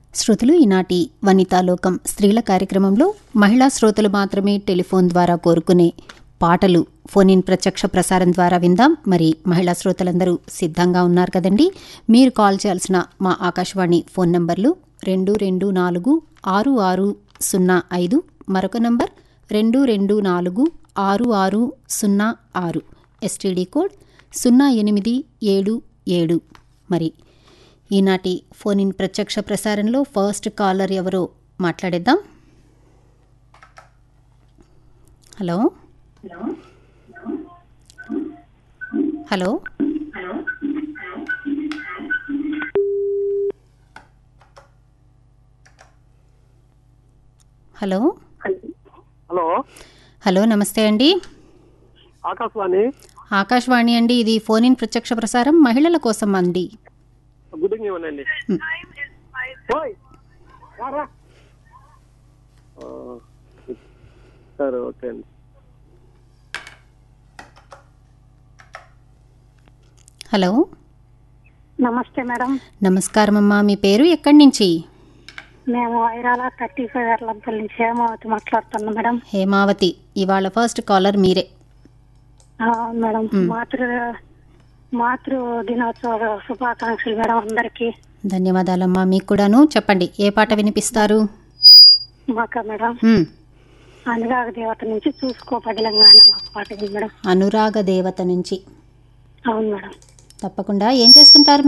శ్రోతలు ఈనాటి వనితాలోకం స్త్రీల కార్యక్రమంలో మహిళా శ్రోతలు మాత్రమే టెలిఫోన్ ద్వారా కోరుకునే పాటలు ఫోన్ ఇన్ ప్రత్యక్ష ప్రసారం ద్వారా విందాం మరి మహిళా శ్రోతలందరూ సిద్ధంగా ఉన్నారు కదండి మీరు కాల్ చేయాల్సిన మా ఆకాశవాణి ఫోన్ నంబర్లు రెండు రెండు నాలుగు ఆరు ఆరు సున్నా ఐదు మరొక నంబర్ రెండు రెండు నాలుగు ఆరు ఆరు సున్నా ఆరు ఎస్టీడీ కోడ్ సున్నా ఎనిమిది ఏడు ఏడు మరి ఈనాటి ఫోన్ ఇన్ ప్రత్యక్ష ప్రసారంలో ఫస్ట్ కాలర్ ఎవరో మాట్లాడేద్దాం hello hello hello hello hello నమస్తే అండి ఆకాశవాణి ఆకాశవాణి అండి ఇది ఫోన్ ఇన్ ప్రత్యక్ష ప్రసారం మహిళల కోసం అండి గుడ్ ఈవినింగ్ అండి మ్. ఓయ్ రారా ఆ, సరే ఓకే అండి హలో నమస్తే మేడం నమస్కారం అమ్మా మీ పేరు ఎక్కడి నుంచి మేము వైరాల థర్టీ ఫైవ్ ఎర్లంపల్లి నుంచి హేమావతి మాట్లాడుతున్నాం మేడం హేమావతి ఇవాళ ఫస్ట్ కాలర్ మీరే ఆ, మేడం మాతృ మాతృ దినోత్సవ శుభాకాంక్షలు మేడం అందరికి ధన్యవాదాలమ్మా మీకు కూడాను చెప్పండి ఏ పాట వినిపిస్తారు మాక మేడం మ్, అనురాగ దేవత నుంచి చూసుకో పదిలంగానే ఒక పాట ఉంది మేడం అనురాగ దేవత నుంచి అవును మేడం తప్పకుండా ఏం చేస్తుంటారు